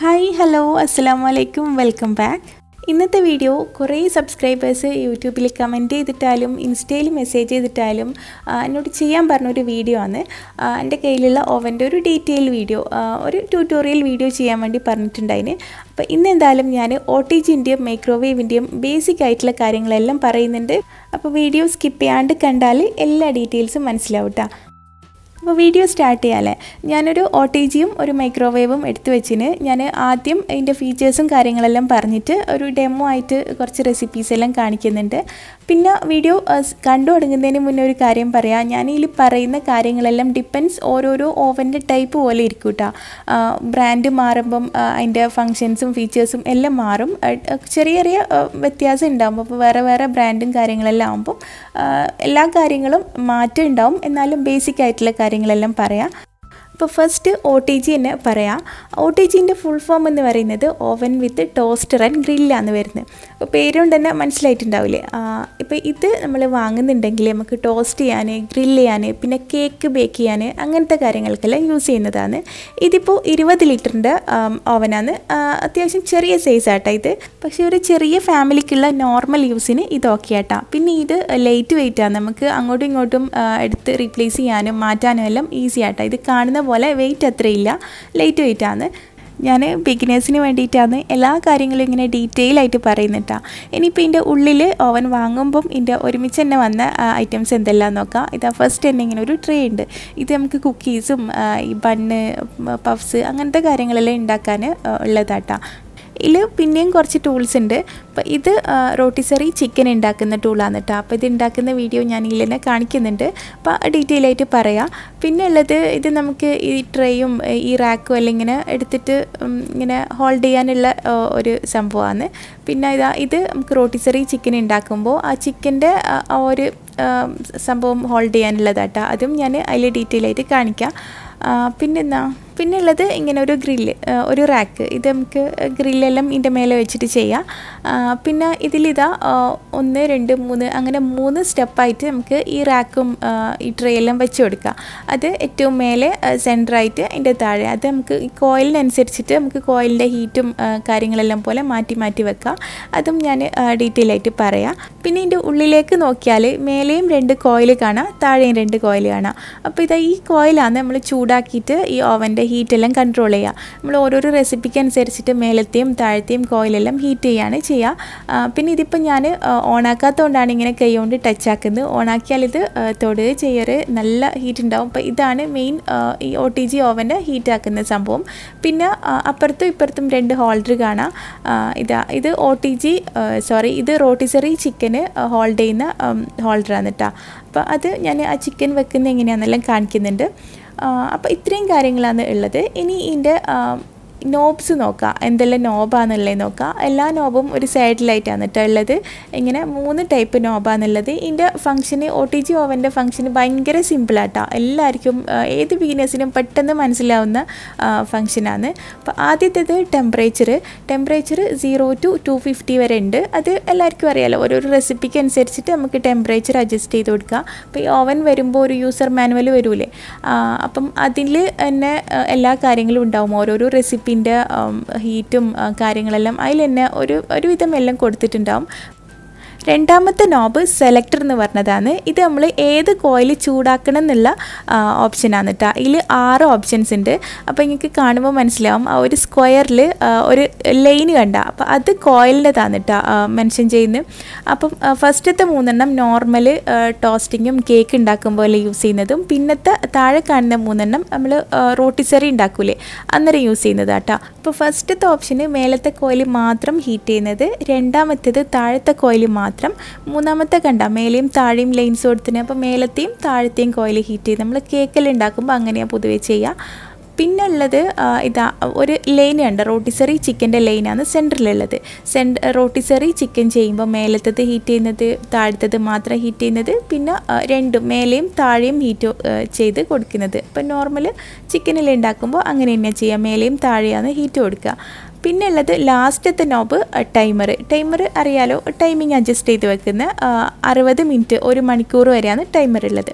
Hi hello അസ്സാം വലൈക്കും welcome back ഇന്നത്തെ വീഡിയോ കുറേ സബ്സ്ക്രൈബേഴ്സ് യൂട്യൂബിൽ കമൻറ്റ് ചെയ്തിട്ടാലും ഇൻസ്റ്റയിൽ മെസ്സേജ് ചെയ്തിട്ടാലും ആ, എന്നോട് ചെയ്യാൻ പറഞ്ഞൊരു വീഡിയോ ആണ് ആ, എൻ്റെ കയ്യിലുള്ള ഓവൻ്റെ ഒരു ഡീറ്റെയിൽ വീഡിയോ ആ, ഒരു ട്യൂട്ടോറിയൽ വീഡിയോ ചെയ്യാൻ വേണ്ടി പറഞ്ഞിട്ടുണ്ടായിന് അപ്പോൾ ഇന്ന് എന്തായാലും ഞാൻ ഒ ടി ജിൻ്റെയും മൈക്രോവേവിൻ്റെയും ബേസിക് ആയിട്ടുള്ള കാര്യങ്ങളെല്ലാം പറയുന്നുണ്ട് അപ്പോൾ വീഡിയോ സ്കിപ്പ് ചെയ്യാണ്ട് കണ്ടാൽ എല്ലാ ഡീറ്റെയിൽസും മനസ്സിലാവും ട്ടോ. അപ്പോൾ വീഡിയോ സ്റ്റാർട്ട് ചെയ്യാമല്ലേ ഞാനൊരു ഒ ടി ജിയും ഒരു മൈക്രോവേവും എടുത്തു വെച്ചിന് ഞാൻ ആദ്യം അതിൻ്റെ ഫീച്ചേഴ്സും കാര്യങ്ങളെല്ലാം പറഞ്ഞിട്ട് ഒരു ഡെമോ ആയിട്ട് കുറച്ച് റെസിപ്പീസ് എല്ലാം കാണിക്കുന്നുണ്ട് പിന്നെ വീഡിയോ അഹ്, കണ്ടു തുടങ്ങുന്നതിന് മുന്നേ ഒരു കാര്യം പറയാം ഞാൻ ഇതിൽ പറയുന്ന കാര്യങ്ങളെല്ലാം ഡിപ്പെൻസ് ഓരോരോ ഓവൻ്റെ ടൈപ്പ് പോലെ ഇരിക്കും കേട്ടോ ബ്രാൻഡ് മാറുമ്പം ആ, അതിൻ്റെ ഫങ്ഷൻസും ഫീച്ചേഴ്സും എല്ലാം മാറും അഹ്, ചെറിയ ചെറിയ അഹ്, വ്യത്യാസം ഉണ്ടാകും അപ്പോൾ വേറെ വേറെ ബ്രാൻഡും കാര്യങ്ങളെല്ലാം ആകുമ്പോൾ എല്ലാ കാര്യങ്ങളും മാറ്റം ഉണ്ടാവും എന്നാലും ബേസിക് ആയിട്ടുള്ള കാര്യങ്ങളെല്ലാം പറയാം അപ്പോൾ ഫസ്റ്റ് ഒ ടി ജി തന്നെ പറയാം ഒ ടി ജിൻ്റെ ഫുൾ ഫോം എന്ന് പറയുന്നത് ഓവൻ വിത്ത് ടോസ്റ്റർ ആൻഡ് ഗ്രില്ലാണ് വരുന്നത് അപ്പോൾ പേരുകൊണ്ട് തന്നെ മനസ്സിലായിട്ടുണ്ടാവില്ലേ ഇപ്പോൾ ഇത് നമ്മൾ വാങ്ങുന്നുണ്ടെങ്കിൽ നമുക്ക് ടോസ്റ്റ് ചെയ്യാൻ ഗ്രില്ല് ചെയ്യാൻ പിന്നെ കേക്ക് ബേക്ക് ചെയ്യാൻ അങ്ങനത്തെ കാര്യങ്ങൾക്കെല്ലാം യൂസ് ചെയ്യുന്നതാണ് ഇതിപ്പോൾ ഇരുപത് ലിറ്ററിൻ്റെ ഓവനാണ് അത്യാവശ്യം ചെറിയ സൈസ് ആട്ടോ ഇത് പക്ഷേ ഒരു ചെറിയ ഫാമിലിക്കുള്ള നോർമൽ യൂസിന് ഇത് ഓക്കെ ആട്ടാ പിന്നെ ഇത് ലൈറ്റ് വെയിറ്റ് ആണ് നമുക്ക് അങ്ങോട്ടും ഇങ്ങോട്ടും ആ, എടുത്ത് റീപ്ലേസ് ചെയ്യാനും മാറ്റാനും എല്ലാം ഈസി ആട്ടോ ഇത് കാണുന്ന പോലെ വെയിറ്റ് അത്രയില്ല ലൈറ്റ് വെയിറ്റ് ആണ് ഞാൻ ബിഗിനേഴ്സിന് വേണ്ടിയിട്ടാണ് എല്ലാ കാര്യങ്ങളും ഇങ്ങനെ ഡീറ്റെയിൽ ആയിട്ട് പറയുന്നിട്ടാ ഇനിയിപ്പോൾ ഇതിൻ്റെ ഉള്ളിൽ ഓവൻ വാങ്ങുമ്പം ഇതിൻ്റെ ഒരുമിച്ച് തന്നെ വന്ന ഐറ്റംസ് എന്തെല്ലാം നോക്കാം ഇതാ ഫസ്റ്റ് തന്നെ ഇങ്ങനെ ഒരു ട്രേ ഉണ്ട് ഇത് നമുക്ക് കുക്കീസും ഈ ബണ്ണ് പഫ്സ് അങ്ങനത്തെ കാര്യങ്ങളെല്ലാം ഉണ്ടാക്കാൻ ഉള്ളതാട്ടാ ഇതിൽ പിന്നെയും കുറച്ച് ടൂൾസ് ഉണ്ട് അപ്പോൾ ഇത് റോട്ടിസറി ചിക്കൻ ഉണ്ടാക്കുന്ന ടൂളാണ് കേട്ടോ അപ്പോൾ ഇത് ഉണ്ടാക്കുന്ന വീഡിയോ ഞാൻ ഇതിൽ തന്നെ കാണിക്കുന്നുണ്ട് അപ്പോൾ ഡീറ്റെയിൽ ആയിട്ട് പറയാം പിന്നെ ഉള്ളത് ഇത് നമുക്ക് ഈ ട്രേയും ഈ റാക്കും എല്ലാം ഇങ്ങനെ എടുത്തിട്ട് ഉം, ഇങ്ങനെ ഹോൾഡ് ചെയ്യാനുള്ള ആ, ഒരു സംഭവമാണ് പിന്നെ ഇതാ ഇത് നമുക്ക് റോട്ടിസറി ചിക്കൻ ഉണ്ടാക്കുമ്പോൾ ആ ചിക്കൻ്റെ ആ ഒരു ആ, സംഭവം ഹോൾഡ് ചെയ്യാനുള്ളതാട്ടോ അതും ഞാൻ അതിൽ ഡീറ്റെയിൽ ആയിട്ട് കാണിക്കാം ആ, പിന്നെന്താ പിന്നെ ഉള്ളത് ഇങ്ങനെ ഒരു ഗ്രില്ല് ഒരു റാക്ക് ഇത് നമുക്ക് ഗ്രില്ലെല്ലാം ഇതിൻ്റെ മേലെ വെച്ചിട്ട് ചെയ്യാം ആ, പിന്നെ ഇതിലിതാ ആ, ഒന്ന് രണ്ട് മൂന്ന് അങ്ങനെ മൂന്ന് സ്റ്റെപ്പായിട്ട് നമുക്ക് ഈ റാക്കും ആ, ഈ ട്രേ എല്ലാം വെച്ച് കൊടുക്കാം അത് ഏറ്റവും മേലെ സെൻറ്ററായിട്ട് അതിൻ്റെ താഴെ അത് നമുക്ക് ഈ കോയിലിനനുസരിച്ചിട്ട് നമുക്ക് കോയിലിൻ്റെ ഹീറ്റും ആ, കാര്യങ്ങളെല്ലാം പോലെ മാറ്റി മാറ്റി വെക്കാം അതും ഞാൻ ഡീറ്റെയിൽ ആയിട്ട് പറയാം പിന്നെ ഇതിൻ്റെ ഉള്ളിലേക്ക് നോക്കിയാൽ മേലെയും രണ്ട് കോയിൽ കാണാം താഴെയും രണ്ട് കോയിൽ കാണാം അപ്പോൾ ഇതാ ഈ കോയിലാണ് നമ്മൾ ചൂടാക്കിയിട്ട് ഈ ഓവൻ്റെ ഹീറ്റെല്ലാം കൺട്രോൾ ചെയ്യുക നമ്മൾ ഓരോരോ റെസിപ്പിക്ക് അനുസരിച്ചിട്ട് മേലത്തെയും താഴത്തെയും കോയിലെല്ലാം ഹീറ്റ് ചെയ്യുകയാണ് ചെയ്യുക ആ, പിന്നെ ഇതിപ്പോൾ ഞാൻ ഓണാക്കാത്തതുകൊണ്ടാണ് ഇങ്ങനെ കൈ കൊണ്ട് ടച്ച് ആക്കുന്നത് ഓണാക്കിയാൽ ഇത് ആ, തൊടുക ചെയ്യറ് നല്ല ഹീറ്റ് ഉണ്ടാവും അപ്പോൾ ഇതാണ് മെയിൻ ഈ ഒ ടി ജി ഓവൻ്റെ ഹീറ്റ് ആക്കുന്ന സംഭവം പിന്നെ ആ, അപ്പുറത്തും ഇപ്പുറത്തും രണ്ട് ഹോൾഡർ കാണാം ആ, ഇതാ ഇത് ഒ ടി ജി സോറി ഇത് റോട്ടിസറി ചിക്കന് ഹോൾഡ് ചെയ്യുന്ന ഹോൾഡറാണ് കേട്ടോ അപ്പോൾ അത് ഞാൻ ആ ചിക്കൻ വെക്കുന്നത് എങ്ങനെയാണെന്നെല്ലാം കാണിക്കുന്നുണ്ട് അപ്പോൾ ഇത്രയും കാര്യങ്ങളാണ് ഉള്ളത് ഇനി ഇതിൻ്റെ നോബ്സ് നോക്കാം എന്തെല്ലാം നോബാന്നുള്ളത് നോക്കാം എല്ലാ നോബും ഒരു സൈഡിലായിട്ടാണ് കേട്ടോ ഉള്ളത് ഇങ്ങനെ മൂന്ന് ടൈപ്പ് നോബാന്നുള്ളത് ഇതിൻ്റെ ഫംഗ്ഷന് ഒ ടി ജി ഓവൻ്റെ ഫംഗ്ഷന് ഭയങ്കര സിമ്പിളാട്ടോ എല്ലാവർക്കും ആ, ഏത് ബിഗിനേഴ്സിനും പെട്ടെന്ന് മനസ്സിലാവുന്ന ഫംഗ്ഷനാണ് അപ്പോൾ ആദ്യത്തേത് temperature temperature zero to two fifty വരെ ഉണ്ട് അത് എല്ലാവർക്കും അറിയാലോ ഓരോരോ റെസിപ്പിക്ക് അനുസരിച്ചിട്ട് നമുക്ക് ടെമ്പറേച്ചർ അഡ്ജസ്റ്റ് ചെയ്ത് കൊടുക്കാം അപ്പോൾ ഈ ഓവൻ വരുമ്പോൾ ഒരു യൂസർ മാനുവൽ വരൂലേ ആ, അപ്പം അതിൽ തന്നെ ആ, എല്ലാ കാര്യങ്ങളും ഉണ്ടാവും ഓരോരോ റെസിപ്പിൻ്റെ ഹീറ്റും ആ, കാര്യങ്ങളെല്ലാം അതിൽ തന്നെ ഒരു ഒരുവിധം എല്ലാം കൊടുത്തിട്ടുണ്ടാവും രണ്ടാമത്തെ നോബ് സെലക്ടർ എന്ന് പറഞ്ഞതാണ് ഇത് നമ്മൾ ഏത് കോയിൽ ചൂടാക്കണം എന്നുള്ള ഓപ്ഷനാണ് കേട്ടോ ഇതിൽ ആറ് ഓപ്ഷൻസ് ഉണ്ട് അപ്പോൾ നിങ്ങൾക്ക് കാണുമ്പോൾ മനസ്സിലാവും ആ ഒരു സ്ക്വയറിൽ ഒരു ലൈൻ കണ്ട അപ്പോൾ അത് കോയിലിൻ്റെതാണ് കേട്ടോ മെൻഷൻ ചെയ്യുന്നത് അപ്പം ഫസ്റ്റത്തെ മൂന്നെണ്ണം നോർമൽ ടോസ്റ്റിങ്ങും കേക്ക് ഉണ്ടാക്കും പോലെ യൂസ് ചെയ്യുന്നതും പിന്നത്തെ താഴെ കാണുന്ന മൂന്നെണ്ണം നമ്മൾ റോട്ടിസറി ഉണ്ടാക്കൂലേ അന്നേരം യൂസ് ചെയ്യുന്നത് കേട്ടോ അപ്പോൾ ഫസ്റ്റത്തെ ഓപ്ഷന് മേലത്തെ കോയിൽ മാത്രം ഹീറ്റ് ചെയ്യുന്നത് രണ്ടാമത്തേത് താഴത്തെ കോയിൽ മാത്രം മൂന്നാമത്തെ കണ്ട മേലെയും താഴെയും ലൈൻസ് കൊടുത്തിന് അപ്പോൾ മേലത്തെയും താഴത്തെയും കോയിൽ ഹീറ്റ് ചെയ്ത് നമ്മൾ കേക്കെല്ലാം ഉണ്ടാക്കുമ്പോൾ അങ്ങനെയാണ് പൊതുവേ ചെയ്യുക പിന്നെ ഉള്ളത് ആ, ഇതാ ഒരു ലൈൻ ഉണ്ട് റോട്ടിസറി ചിക്കൻ്റെ ലൈനാണ് സെൻറ്ററിലുള്ളത് സെൻറ്റ് റോട്ടിസറി ചിക്കൻ ചെയ്യുമ്പോൾ മേലത്തത് ഹീറ്റ് ചെയ്യുന്നത് താഴത്തത് മാത്രം ഹീറ്റ് ചെയ്യുന്നത് പിന്നെ ആ, രണ്ടും മേലെയും താഴെയും ഹീറ്റ് ചെയ്ത് കൊടുക്കുന്നത് ഇപ്പം നോർമൽ ചിക്കനിൽ ഉണ്ടാക്കുമ്പോൾ അങ്ങനെ തന്നെയാണ് ചെയ്യുക മേലെയും താഴെയാണ് ഹീറ്റ് കൊടുക്കുക പിന്നെ ഉള്ളത് ലാസ്റ്റത്തെ നോബ് ടൈമർ ടൈമർ അറിയാലോ ടൈമിങ് അഡ്ജസ്റ്റ് ചെയ്ത് വെക്കുന്ന അറുപത് മിനിറ്റ് ഒരു മണിക്കൂർ വരെയാണ് ടൈമർ ഉള്ളത്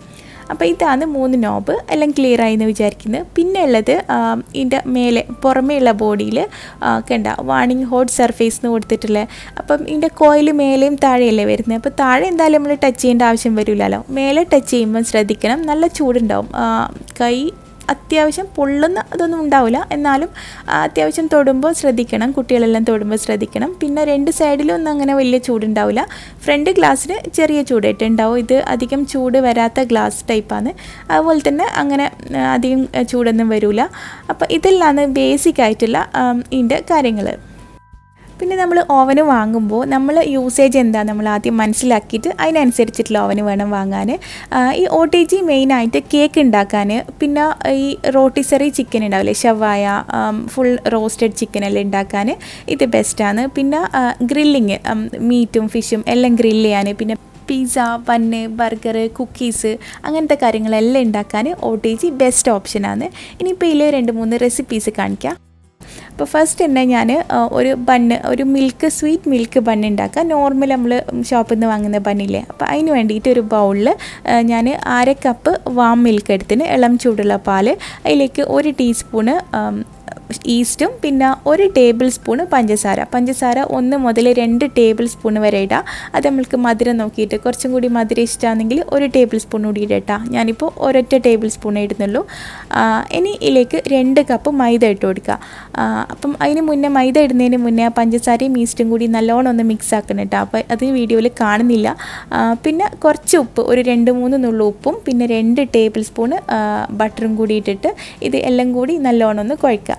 അപ്പോൾ ഇതാണ് മൂന്ന് നോബ് എല്ലാം ക്ലിയർ ആയി എന്ന് വിചാരിക്കുന്നത് പിന്നെ ഉള്ളത് ഇതിൻ്റെ മേലെ പുറമേയുള്ള ബോഡിയിൽ കണ്ട വാണിംഗ് ഹോട്ട് സർഫേസ് എന്ന് കൊടുത്തിട്ടുള്ളത് അപ്പം ഇതിൻ്റെ കോയിൽ മേലെയും താഴെയല്ലേ വരുന്നത് അപ്പോൾ താഴെ എന്തായാലും നമ്മൾ ടച്ച് ചെയ്യേണ്ട ആവശ്യം വരില്ലല്ലോ മേലെ ടച്ച് ചെയ്യുമ്പം ശ്രദ്ധിക്കണം നല്ല ചൂടുണ്ടാവും കൈ അത്യാവശ്യം പൊള്ളുന്ന അതൊന്നും ഉണ്ടാവില്ല എന്നാലും അത്യാവശ്യം തൊടുമ്പോൾ ശ്രദ്ധിക്കണം കുട്ടികളെല്ലാം തൊടുമ്പോൾ ശ്രദ്ധിക്കണം പിന്നെ രണ്ട് സൈഡിലും ഒന്നും അങ്ങനെ വലിയ ചൂടുണ്ടാവില്ല ഫ്രണ്ട് ഗ്ലാസ്സിന് ചെറിയ ചൂടായിട്ട് ഉണ്ടാവും ഇത് അധികം ചൂട് വരാത്ത ഗ്ലാസ് ടൈപ്പാണ് അതുപോലെ തന്നെ അങ്ങനെ അധികം ചൂടൊന്നും വരില്ല അപ്പോൾ ഇതെല്ലാം ബേസിക് ആയിട്ടുള്ള ഇതിൻ്റെ കാര്യങ്ങൾ പിന്നെ നമ്മൾ ഓവന് വാങ്ങുമ്പോൾ നമ്മൾ യൂസേജ് എന്താ നമ്മൾ ആദ്യം മനസ്സിലാക്കിയിട്ട് അതിനനുസരിച്ചിട്ടുള്ള ഓവന് വേണം വാങ്ങാൻ ഈ ഒ ടി ജി മെയിനായിട്ട് കേക്ക് ഉണ്ടാക്കാൻ പിന്നെ ഈ റോട്ടിസറി ചിക്കൻ ഉണ്ടാവില്ലേ ഷവായ ഫുൾ റോസ്റ്റഡ് ചിക്കനെല്ലാം ഉണ്ടാക്കാൻ ഇത് ബെസ്റ്റാണ് പിന്നെ ഗ്രില്ലിങ് മീറ്റും ഫിഷും എല്ലാം ഗ്രില്ല് ചെയ്യാൻ പിന്നെ പിസ്സ ബണ്ണ് ബർഗർ കുക്കീസ് അങ്ങനത്തെ കാര്യങ്ങളെല്ലാം ഉണ്ടാക്കാൻ ഒ ടി ജി ബെസ്റ്റ് ഓപ്ഷനാണ് ഇനിയിപ്പോൾ ഇതിൽ രണ്ട് മൂന്ന് റെസിപ്പീസ് കാണിക്കാം അപ്പോൾ ഫസ്റ്റ് തന്നെ ഞാൻ ഒരു ബണ്ണ് ഒരു മിൽക്ക് സ്വീറ്റ് മിൽക്ക് ബണ്ണ് ഉണ്ടാക്കുക നോർമൽ നമ്മൾ ഷോപ്പിൽ നിന്ന് വാങ്ങുന്ന ബണ്ണില്ലേ അപ്പോൾ അതിന് വേണ്ടിയിട്ട് ഒരു ബൗളിൽ ഞാൻ അര കപ്പ് വാം മിൽക്ക് എടുത്തിന് ഇളം ചൂടുള്ള പാൽ അതിലേക്ക് ഒരു ടീസ്പൂണ് ഈസ്റ്റും പിന്നെ ഒരു ടേബിൾ സ്പൂണ് പഞ്ചസാര പഞ്ചസാര ഒന്ന് മുതൽ രണ്ട് ടേബിൾ സ്പൂൺ വരെ ഇടാം അത് നമ്മൾക്ക് മധുരം നോക്കിയിട്ട് കുറച്ചും കൂടി മധുരം ഇഷ്ടമാണെങ്കിൽ ഒരു ടേബിൾ സ്പൂൺ കൂടി ഇടട്ടാ ഞാനിപ്പോൾ ഒരൊറ്റ ടേബിൾ സ്പൂൺ ഇടുന്നുള്ളൂ ഇനി ഇതിലേക്ക് രണ്ട് കപ്പ് മൈദ ഇട്ട് കൊടുക്കുക അപ്പം അതിന് മുന്നേ മൈദ ഇടുന്നതിന് മുന്നേ പഞ്ചസാരയും ഈസ്റ്റും കൂടി നല്ലോണം ഒന്ന് മിക്സ് ആക്കണം കേട്ടോ അപ്പോൾ അത് വീഡിയോയിൽ കാണുന്നില്ല പിന്നെ കുറച്ച് ഉപ്പ് ഒരു രണ്ട് മൂന്ന് നുള്ളു ഉപ്പും പിന്നെ രണ്ട് ടേബിൾ സ്പൂൺ ബട്ടറും കൂടി ഇട്ടിട്ട് ഇത് എല്ലാം കൂടി നല്ലോണം ഒന്ന് കുഴക്കുക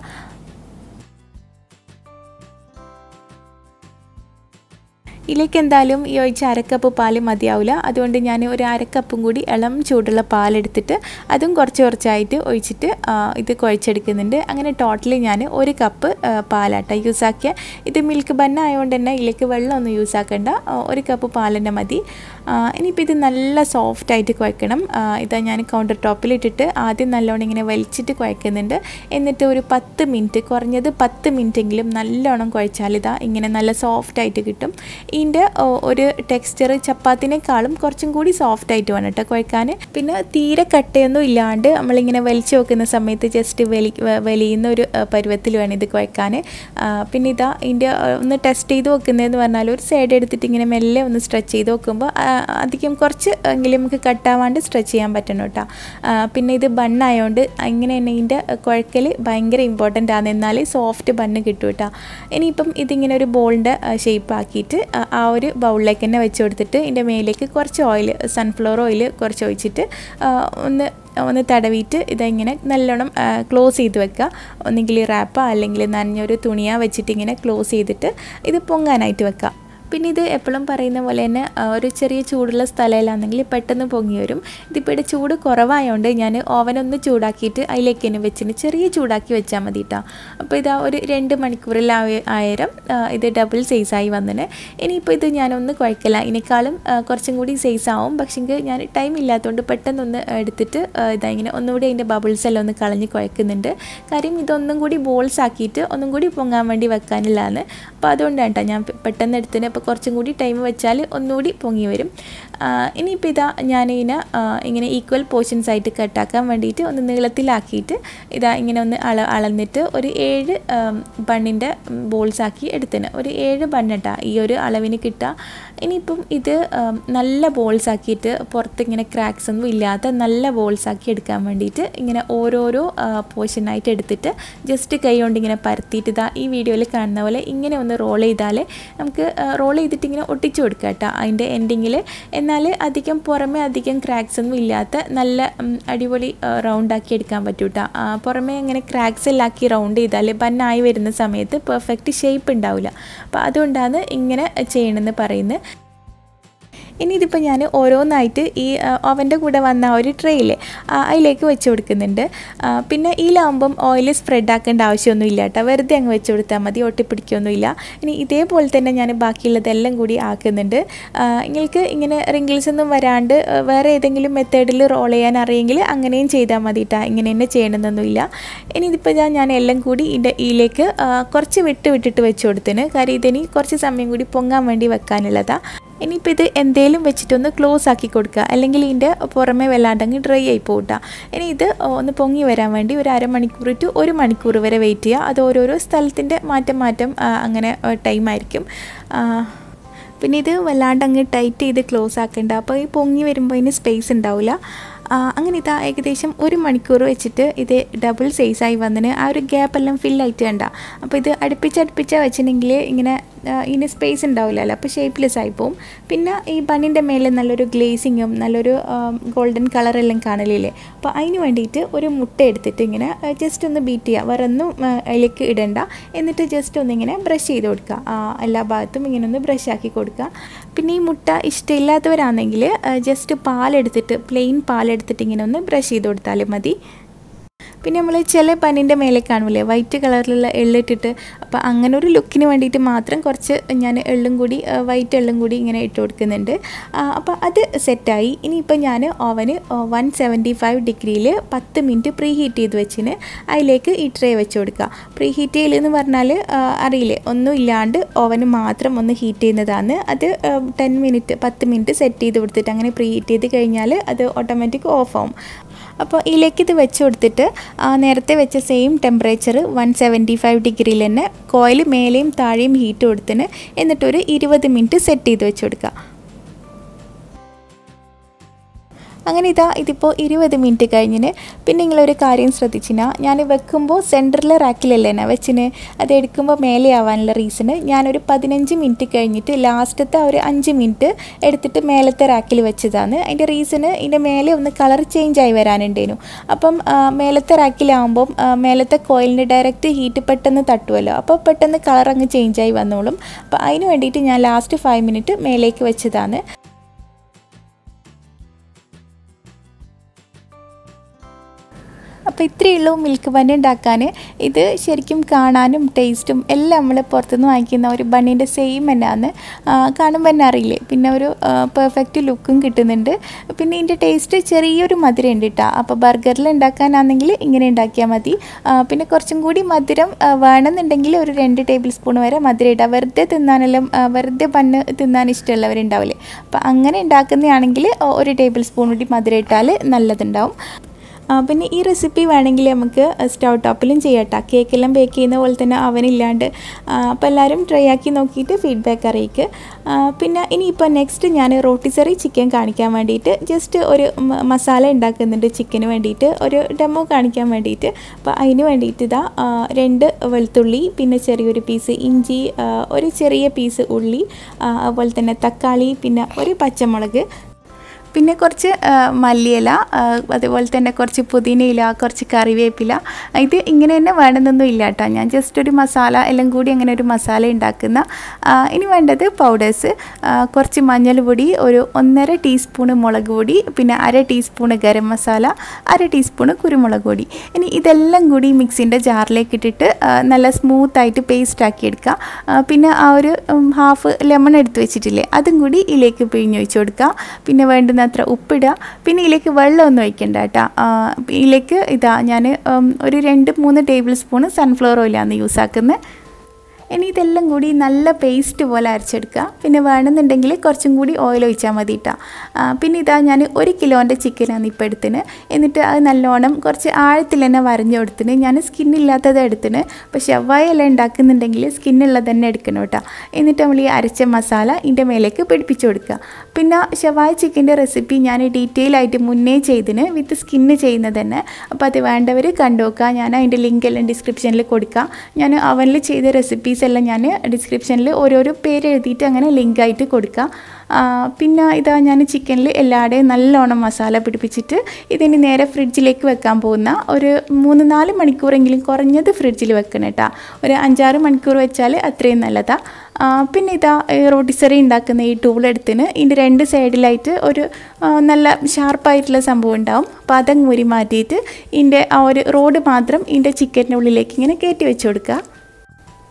ഇതിലേക്ക് എന്തായാലും ഈ ഒഴിച്ച അരക്കപ്പ് പാല് മതിയാവില്ല അതുകൊണ്ട് ഞാൻ ഒരു അരക്കപ്പും കൂടി ഇളം ചൂടുള്ള പാലെടുത്തിട്ട് അതും കുറച്ച് കുറച്ചായിട്ട് ഒഴിച്ചിട്ട് ഇത് കുഴച്ചെടുക്കുന്നുണ്ട് അങ്ങനെ ടോട്ടലി ഞാൻ ഒരു കപ്പ് പാലാട്ട യൂസാക്കിയ ഇത് മിൽക്ക് ബന്ന ആയതുകൊണ്ട് തന്നെ ഇതിലേക്ക് വെള്ളമൊന്നും യൂസ് ആക്കേണ്ട ഒരു കപ്പ് പാൽ തന്നെ മതി ഇനിയിപ്പോൾ ഇത് നല്ല സോഫ്റ്റായിട്ട് കുഴക്കണം ഇതാ ഞാൻ കൗണ്ടർ ടോപ്പിൽ ഇട്ടിട്ട് ആദ്യം നല്ലോണം ഇങ്ങനെ വലിച്ചിട്ട് കുഴക്കുന്നുണ്ട് എന്നിട്ട് ഒരു പത്ത് മിനിറ്റ് കുറഞ്ഞത് പത്ത് മിനിറ്റെങ്കിലും നല്ലോണം കുഴച്ചാൽ ഇതാ ഇങ്ങനെ നല്ല സോഫ്റ്റായിട്ട് കിട്ടും ഇതിൻ്റെ ഒരു ടെക്സ്ചർ ചപ്പാത്തിനേക്കാളും കുറച്ചും കൂടി സോഫ്റ്റ് ആയിട്ട് വേണം കേട്ടോ കുഴക്കാൻ പിന്നെ തീരെ കട്ടയൊന്നും ഇല്ലാണ്ട് നമ്മളിങ്ങനെ വലിച്ചു വെക്കുന്ന സമയത്ത് ജസ്റ്റ് വലി വലിയുന്ന ഒരു പരുവത്തിൽ വേണം ഇത് കുഴക്കാൻ പിന്നെ ഇതാ ഇതിൻ്റെ ഒന്ന് ടെസ്റ്റ് ചെയ്ത് വെക്കുന്നതെന്ന് പറഞ്ഞാൽ ഒരു സൈഡ് എടുത്തിട്ട് ഇങ്ങനെ മെല്ലെ ഒന്ന് സ്ട്രെച്ച് ചെയ്ത് വെക്കുമ്പോൾ അധികം കുറച്ച് എങ്കിലും നമുക്ക് കട്ടാവാണ്ട് സ്ട്രെച്ച് ചെയ്യാൻ പറ്റണം കേട്ടോ പിന്നെ ഇത് ബണ്ണായതുകൊണ്ട് ഇങ്ങനെ തന്നെ ഇതിൻ്റെ കുഴക്കൽ ഭയങ്കര ഇമ്പോർട്ടൻ്റ് ആണ് എന്നാൽ സോഫ്റ്റ് ബണ്ണ് കിട്ടും കേട്ടോ ഇനിയിപ്പം ഇതിങ്ങനെ ഒരു ബോളിൻ്റെ ഷേപ്പ് ആക്കിയിട്ട് ആ ഒരു ബൗളിലേക്ക് തന്നെ വെച്ച് കൊടുത്തിട്ട് ഇതിൻ്റെ മേലേക്ക് കുറച്ച് ഓയിൽ സൺഫ്ലവർ ഓയിൽ കുറച്ച് ഒഴിച്ചിട്ട് ഒന്ന് ഒന്ന് തടവിയിട്ട് ഇതിങ്ങനെ നല്ലോണം ക്ലോസ് ചെയ്ത് വെക്കുക ഒന്നെങ്കിൽ റാപ്പോ അല്ലെങ്കിൽ നനഞ്ഞൊരു തുണിയാ വെച്ചിട്ട് ഇങ്ങനെ ക്ലോസ് ചെയ്തിട്ട് ഇത് പൊങ്ങാനായിട്ട് വെക്കുക പിന്നെ ഇത് എപ്പോഴും പറയുന്ന പോലെ തന്നെ ഒരു ചെറിയ ചൂടുള്ള സ്ഥലമില്ലാന്നെങ്കിൽ പെട്ടെന്ന് പൊങ്ങി വരും ഇതിപ്പോൾ ഇവിടെ ചൂട് കുറവായതുകൊണ്ട് ഞാൻ ഓവനൊന്ന് ചൂടാക്കിയിട്ട് അതിലേക്ക് തന്നെ വെച്ചിട്ട് ചെറിയ ചൂടാക്കി വെച്ചാൽ മതി കേട്ടോ അപ്പോൾ ഇതാ ഒരു രണ്ട് മണിക്കൂറിൽ ആയിരം ഇത് ഡബിൾ സൈസായി വന്നിന് ഇനിയിപ്പോൾ ഇത് ഞാനൊന്ന് കുഴക്കില്ല ഇതിനേക്കാളും കുറച്ചും കൂടി സൈസ് ആവും പക്ഷേ ഞാൻ ടൈം ഇല്ലാത്തതുകൊണ്ട് പെട്ടെന്നൊന്ന് എടുത്തിട്ട് ഇതാ ഇങ്ങനെ ഒന്നുകൂടി അതിൻ്റെ ബബിൾസ് എല്ലാം ഒന്ന് കളഞ്ഞ് കുഴക്കുന്നുണ്ട് കാര്യം ഇതൊന്നും കൂടി ബോൾസ് ആക്കിയിട്ട് ഒന്നും കൂടി പൊങ്ങാൻ വേണ്ടി വെക്കാനുള്ളതാണ് അപ്പോൾ അതുകൊണ്ടാണ് കേട്ടോ ഞാൻ പെട്ടെന്ന് എടുത്തിന് അപ്പോൾ കുറച്ചും കൂടി ടൈം വെച്ചാൽ ഒന്നുകൂടി പൊങ്ങി വരും ഇനിയിപ്പോൾ ഇതാ ഞാനിതിനെ ഇങ്ങനെ ഈക്വൽ പോർഷൻസ് ആയിട്ട് കട്ടാക്കാൻ വേണ്ടിയിട്ട് ഒന്ന് നീളത്തിലാക്കിയിട്ട് ഇതാ ഇങ്ങനെ ഒന്ന് അള അളന്നിട്ട് ഒരു ഏഴ് ബണ്ണിൻ്റെ ബോൾസ് ആക്കി എടുത്തിന് ഒരു ഏഴ് ബണ്ണിട്ടാ ഈ ഒരു അളവിന് കിട്ടുക ഇനിയിപ്പം ഇത് നല്ല ബോൾസ് ആക്കിയിട്ട് പുറത്ത് ഇങ്ങനെ ക്രാക്സ് ഒന്നും ഇല്ലാത്ത നല്ല ബോൾസ് ആക്കി എടുക്കാൻ വേണ്ടിയിട്ട് ഇങ്ങനെ ഓരോരോ പോർഷനായിട്ട് എടുത്തിട്ട് ജസ്റ്റ് കൈ കൊണ്ട് ഇങ്ങനെ പരത്തിയിട്ട് ഇതാ ഈ വീഡിയോയിൽ കാണുന്ന പോലെ ഇങ്ങനെ ഒന്ന് റോൾ ചെയ്താൽ നമുക്ക് റോൾ ചെയ്തിട്ട് ഇങ്ങനെ ഒട്ടിച്ചു കൊടുക്കുക കേട്ടോ അതിൻ്റെ എൻഡിങ്ങിൽ എന്നാൽ അധികം പുറമേ അധികം ക്രാക്സ് ഒന്നും ഇല്ലാത്ത നല്ല അടിപൊളി റൗണ്ട് ആക്കി എടുക്കാൻ പറ്റും കേട്ടോ പുറമേ അങ്ങനെ ക്രാക്സ് എല്ലാം ആക്കി റൗണ്ട് ചെയ്താൽ ബന്നായി വരുന്ന സമയത്ത് പെർഫെക്റ്റ് ഷേപ്പ് ഉണ്ടാവില്ല അപ്പോൾ അതുകൊണ്ടാണ് ഇങ്ങനെ ചെയ്യണമെന്ന് പറയുന്നത് ഇനി ഇതിപ്പോൾ ഞാൻ ഓരോന്നായിട്ട് ഈ ഓവൻ്റെ കൂടെ വന്ന ആ ഒരു ട്രെയിൽ അതിലേക്ക് വെച്ച് കൊടുക്കുന്നുണ്ട് പിന്നെ ഇതിലാവുമ്പം ഓയിൽ സ്പ്രെഡ് ആക്കേണ്ട ആവശ്യമൊന്നും ഇല്ല കേട്ടോ വെറുതെ അങ്ങ് വെച്ച് കൊടുത്താൽ മതി ഒട്ടിപ്പിടിക്കുകയൊന്നുമില്ല ഇനി ഇതേപോലെ തന്നെ ഞാൻ ബാക്കിയുള്ളതെല്ലാം കൂടി ആക്കുന്നുണ്ട് നിങ്ങൾക്ക് ഇങ്ങനെ റിങ്കിൾസ് ഒന്നും വരാണ്ട് വേറെ ഏതെങ്കിലും മെത്തേഡിൽ റോൾ ചെയ്യാൻ അറിയെങ്കിൽ അങ്ങനെയും ചെയ്താൽ മതി കേട്ടോ ഇങ്ങനെ തന്നെ ചെയ്യണമെന്നൊന്നുമില്ല ഇനി ഇതിപ്പോൾ ഞാൻ ഞാൻ എല്ലാം കൂടി ഇതിൻ്റെ ഇതിലേക്ക് കുറച്ച് വിട്ട് വിട്ടിട്ട് വെച്ച് കൊടുത്തിന് കാര്യം ഇതിനി കുറച്ച് സമയം കൂടി പൊങ്ങാൻ വേണ്ടി വെക്കാനുള്ളതാണ് ഇനിയിപ്പോൾ ഇത് എന്തേലും വെച്ചിട്ടൊന്ന് ക്ലോസ് ആക്കി കൊടുക്കുക അല്ലെങ്കിൽ ഇതിൻ്റെ പുറമെ വല്ലാണ്ടങ്ങ് ഡ്രൈ ആയി പോകട്ടാ ഇനി ഇത് ഒന്ന് പൊങ്ങി വരാൻ വേണ്ടി ഒരു അരമണിക്കൂർ ടു ഒരു മണിക്കൂർ വരെ വെയിറ്റ് ചെയ്യുക അത് ഓരോരോ സ്ഥലത്തിൻ്റെ മാറ്റം മാറ്റം അങ്ങനെ ടൈമായിരിക്കും പിന്നെ ഇത് വല്ലാണ്ട് അങ്ങ് ടൈറ്റ് ചെയ്ത് ക്ലോസ് ആക്കേണ്ട അപ്പോൾ ഈ പൊങ്ങി വരുമ്പോൾ ഇതിന് സ്പേസ് ഉണ്ടാവില്ല അങ്ങനെ ഇതാ ഏകദേശം ഒരു മണിക്കൂർ വെച്ചിട്ട് ഇത് ഡബിൾ സൈസായി വന്നിന് ആ ഒരു ഗ്യാപ്പെല്ലാം ഫില്ലായിട്ട് കണ്ട അപ്പോൾ ഇത് അടുപ്പിച്ചടുപ്പിച്ച വെച്ചിട്ടുണ്ടെങ്കിൽ ഇങ്ങനെ ഇതിന് സ്പേസ് ഉണ്ടാവില്ലല്ലോ അപ്പോൾ ഷേപ്പ്ലെസ് ആയി പോവും പിന്നെ ഈ ബണ്ണിൻ്റെ മേലെ നല്ലൊരു ഗ്ലേസിങ്ങും നല്ലൊരു ഗോൾഡൻ കളറെല്ലാം കാണലില്ലേ അപ്പോൾ അതിന് വേണ്ടിയിട്ട് ഒരു മുട്ട എടുത്തിട്ട് ഇങ്ങനെ ജസ്റ്റ് ഒന്ന് ബീറ്റ് ചെയ്യുക വേറെ ഒന്നും അതിലേക്ക് ഇടണ്ട എന്നിട്ട് ജസ്റ്റ് ഒന്നിങ്ങനെ ബ്രഷ് ചെയ്ത് കൊടുക്കുക എല്ലാ ഭാഗത്തും ഇങ്ങനെ ഒന്ന് ബ്രഷ് ആക്കി കൊടുക്കുക പിന്നെ ഈ മുട്ട ഇഷ്ടമില്ലാത്തവരാണെങ്കിൽ ജസ്റ്റ് പാലെടുത്തിട്ട് പ്ലെയിൻ പാലെടുത്തിട്ട് ഇങ്ങനെ ഒന്ന് ബ്രഷ് ചെയ്ത് കൊടുത്താലും മതി പിന്നെ നമ്മൾ ചില പനിൻ്റെ മേലെ കാണൂലേ വൈറ്റ് കളറിലുള്ള എള്ളിട്ടിട്ട് അപ്പോൾ അങ്ങനെ ഒരു ലുക്കിന് വേണ്ടിയിട്ട് മാത്രം കുറച്ച് ഞാൻ എള്ളും കൂടി വൈറ്റ് എള്ളും കൂടി ഇങ്ങനെ ഇട്ട് കൊടുക്കുന്നുണ്ട് അപ്പോൾ അത് സെറ്റായി ഇനിയിപ്പോൾ ഞാൻ ഓവന് വൺ സെവൻറ്റി ഫൈവ് ഡിഗ്രിയിൽ പത്ത് മിനിറ്റ് പ്രീ ഹീറ്റ് ചെയ്ത് വെച്ചിന് അതിലേക്ക് ഈ ട്രേ വെച്ച് കൊടുക്കുക പ്രീ ഹീറ്റ് ചെയ്യലെന്ന് പറഞ്ഞാൽ അറിയില്ലേ ഒന്നും ഇല്ലാണ്ട് ഓവന് മാത്രം ഒന്ന് ഹീറ്റ് ചെയ്യുന്നതാണ് അത് ടെൻ മിനിറ്റ് പത്ത് മിനിറ്റ് സെറ്റ് ചെയ്ത് കൊടുത്തിട്ട് അങ്ങനെ പ്രീ ഹീറ്റ് ചെയ്ത് കഴിഞ്ഞാൽ അത് ഓട്ടോമാറ്റിക് ഓഫ് ആവും അപ്പോൾ ഇതിലേക്ക് ഇത് വെച്ച് കൊടുത്തിട്ട് നേരത്തെ വെച്ച same temperature one seventy five ഡിഗ്രിയിൽ തന്നെ കോയിൽ മേലെയും താഴെയും ഹീറ്റ് കൊടുത്തിന് എന്നിട്ടൊരു ഇരുപത് മിനിറ്റ് സെറ്റ് ചെയ്ത് വെച്ച് കൊടുക്കുക അങ്ങനെ ഇതാ ഇതിപ്പോൾ ഇരുപത് മിനിറ്റ് കഴിഞ്ഞിന് പിന്നെ നിങ്ങളൊരു കാര്യം ശ്രദ്ധിച്ചിനാ ഞാൻ വെക്കുമ്പോൾ സെൻറ്ററിലെ റാക്കിലല്ലേ ഞാൻ വെച്ചിന് അത് എടുക്കുമ്പോൾ മേലെ ആവാനുള്ള റീസണ് ഞാനൊരു പതിനഞ്ച് മിനിറ്റ് കഴിഞ്ഞിട്ട് ലാസ്റ്റത്തെ ഒരു അഞ്ച് മിനിറ്റ് എടുത്തിട്ട് മേലത്തെ റാക്കിൽ വെച്ചതാണ് അതിൻ്റെ റീസണ് ഇതിൻ്റെ മേലെ ഒന്ന് കളർ ചേഞ്ച് ആയി വരാനുണ്ടേനു അപ്പം മേലത്തെ റാക്കിലാവുമ്പം മേലത്തെ കോയിലിൻ്റെ ഡയറക്റ്റ് ഹീറ്റ് പെട്ടെന്ന് തട്ടുമല്ലോ അപ്പോൾ പെട്ടെന്ന് കളർ അങ്ങ് ചേഞ്ച് ആയി വന്നോളും അപ്പോൾ അതിന് വേണ്ടിയിട്ട് ഞാൻ ലാസ്റ്റ് ഫൈവ് മിനിറ്റ് മേലേക്ക് വെച്ചതാണ് അപ്പോൾ ഇത്രയേ ഉള്ളൂ മിൽക്ക് ബണ്ണ് ഉണ്ടാക്കാൻ ഇത് ശരിക്കും കാണാനും ടേസ്റ്റും എല്ലാം നമ്മൾ പുറത്തുനിന്ന് വാങ്ങിക്കുന്ന ഒരു ബണ്ണിൻ്റെ സെയിം തന്നെയാണ് കാണുമ്പോൾ തന്നെ അറിയില്ലേ പിന്നെ ഒരു പെർഫെക്റ്റ് ലുക്കും കിട്ടുന്നുണ്ട് പിന്നെ ഇതിൻ്റെ ടേസ്റ്റ് ചെറിയൊരു മധുരം ഉണ്ട് കേട്ടോ അപ്പോൾ ബർഗറിൽ ഉണ്ടാക്കാനാണെങ്കിൽ ഇങ്ങനെ ഉണ്ടാക്കിയാൽ മതി പിന്നെ കുറച്ചും കൂടി മധുരം വേണമെന്നുണ്ടെങ്കിൽ ഒരു രണ്ട് ടേബിൾ സ്പൂൺ വരെ മധുരം ഇടുക വെറുതെ തിന്നാനെല്ലാം വെറുതെ ബണ്ണ് തിന്നാൻ ഇഷ്ടമുള്ളവരുണ്ടാവില്ലേ അപ്പോൾ അങ്ങനെ ഉണ്ടാക്കുന്നതാണെങ്കിൽ ഒരു ടേബിൾ സ്പൂൺ കൂടി മധുരം ഇട്ടാൽ നല്ലതുണ്ടാവും പിന്നെ ഈ റെസിപ്പി വേണമെങ്കിൽ നമുക്ക് സ്റ്റൗ ടോപ്പിലും ചെയ്യട്ടോ കേക്കെല്ലാം ബേക്ക് ചെയ്യുന്ന പോലെ തന്നെ അവനില്ലാണ്ട് അപ്പോൾ എല്ലാവരും ട്രൈ ആക്കി നോക്കിയിട്ട് ഫീഡ്ബാക്ക് അറിയിക്കുക പിന്നെ ഇനിയിപ്പോൾ നെക്സ്റ്റ് ഞാൻ റോട്ടിസറി ചിക്കൻ കാണിക്കാൻ വേണ്ടിയിട്ട് ജസ്റ്റ് ഒരു മസാല ഉണ്ടാക്കുന്നുണ്ട് ചിക്കന് വേണ്ടിയിട്ട് ഒരു ഡെമോ കാണിക്കാൻ വേണ്ടിയിട്ട് അപ്പോൾ അതിന് വേണ്ടിയിട്ട് ഇതാ രണ്ട് വെളുത്തുള്ളി പിന്നെ ചെറിയൊരു പീസ് ഇഞ്ചി ഒരു ചെറിയ പീസ് ഉള്ളി അതുപോലെ തന്നെ തക്കാളി പിന്നെ ഒരു പച്ചമുളക് പിന്നെ കുറച്ച് മല്ലിയില അതുപോലെ തന്നെ കുറച്ച് പുതിനയില കുറച്ച് കറിവേപ്പില ഇത് ഇങ്ങനെ തന്നെ വേണമെന്നൊന്നും ഇല്ല കേട്ടോ ഞാൻ ജസ്റ്റ് ഒരു മസാല എല്ലാം കൂടി അങ്ങനെ ഒരു മസാല ഉണ്ടാക്കുന്ന ഇനി വേണ്ടത് പൗഡേഴ്സ് കുറച്ച് മഞ്ഞൾപ്പൊടി ഒരു ഒന്നര ടീസ്പൂണ് മുളക് പൊടി പിന്നെ അര ടീസ്പൂണ് ഗരം മസാല അര ടീസ്പൂണ് കുരുമുളക് പൊടി ഇനി ഇതെല്ലാം കൂടി മിക്സിൻ്റെ ജാറിലേക്ക് ഇട്ടിട്ട് നല്ല സ്മൂത്തായിട്ട് പേസ്റ്റ് ആക്കി എടുക്കുക പിന്നെ ആ ഒരു ഹാഫ് ലെമൺ എടുത്ത് വെച്ചിട്ടില്ലേ അതും കൂടി ഇതിലേക്ക് പിഴിഞ്ഞൊഴിച്ച് കൊടുക്കുക പിന്നെ വേണ്ടുന്ന അത്ര ഉപ്പിടുക പിന്നെ ഇതിലേക്ക് വെള്ളമൊന്നും ഒഴിക്കണ്ട കേട്ടോ ഇതിലേക്ക് ഇതാ ഞാൻ ഒരു രണ്ട് മൂന്ന് ടേബിൾ സ്പൂൺ സൺഫ്ലവർ ഓയിലാണ് യൂസ് ആക്കുന്നത് ഇനി ഇതെല്ലാം കൂടി നല്ല പേസ്റ്റ് പോലെ അരച്ചെടുക്കുക പിന്നെ വേണമെന്നുണ്ടെങ്കിൽ കുറച്ചും കൂടി ഓയിൽ ഒഴിച്ചാൽ മതി കേട്ടോ പിന്നെ ഇതാ ഞാൻ ഒരു കിലോൻ്റെ ചിക്കനാണ് ഇപ്പോൾ എടുത്തിന് എന്നിട്ട് അത് നല്ലോണം കുറച്ച് ആഴത്തിൽ തന്നെ വരഞ്ഞു കൊടുത്തിന് ഞാൻ സ്കിന്നില്ലാത്തത് എടുത്തിന് അപ്പോൾ ഷവായ എല്ലാം ഉണ്ടാക്കുന്നുണ്ടെങ്കിൽ സ്കിന്നുള്ളത് തന്നെ എടുക്കണം കേട്ടോ എന്നിട്ട് നമ്മൾ ഈ അരച്ച മസാല ഇതിൻ്റെ മേലേക്ക് പിടിപ്പിച്ച് കൊടുക്കുക പിന്നെ ഷവായ ചിക്കൻ്റെ റെസിപ്പി ഞാൻ ഡീറ്റെയിൽ ആയിട്ട് മുന്നേ ചെയ്തിന് വിത്ത് സ്കിന്ന് ചെയ്യുന്നത് തന്നെ അപ്പോൾ അത് വേണ്ടവർ കണ്ടുനോക്കുക ഞാൻ അതിൻ്റെ ലിങ്ക് എല്ലാം ഡിസ്ക്രിപ്ഷനിൽ കൊടുക്കാം ഞാൻ അവനിൽ ചെയ്ത റെസിപ്പീസ് എല്ലാം ഞാൻ ഡിസ്ക്രിപ്ഷനിൽ ഓരോരോ പേര് എഴുതിയിട്ട് അങ്ങനെ ലിങ്കായിട്ട് കൊടുക്കാം പിന്നെ ഇതാ ഞാൻ ചിക്കനിൽ എല്ലാവരുടെയും നല്ലോണം മസാല പിടിപ്പിച്ചിട്ട് ഇതിന് നേരെ ഫ്രിഡ്ജിലേക്ക് വെക്കാൻ പോകുന്ന ഒരു മൂന്ന് നാല് മണിക്കൂറെങ്കിലും കുറഞ്ഞത് ഫ്രിഡ്ജിൽ വെക്കണം കേട്ടോ ഒരു അഞ്ചാറ് മണിക്കൂർ വെച്ചാൽ അത്രയും നല്ലതാണ് പിന്നെ ഇതാ റോട്ടിസറി ഉണ്ടാക്കുന്ന ഈ ടൂൾ എടുത്തിന് ഇതിൻ്റെ രണ്ട് സൈഡിലായിട്ട് ഒരു നല്ല ഷാർപ്പായിട്ടുള്ള സംഭവം ഉണ്ടാവും അപ്പോൾ അതങ്ങ് മുരി മാറ്റിയിട്ട് ഇതിൻ്റെ ആ ഒരു റോഡ് മാത്രം ഇതിൻ്റെ ചിക്കൻ്റെ ഉള്ളിലേക്ക് ഇങ്ങനെ കയറ്റി വെച്ച് കൊടുക്കുക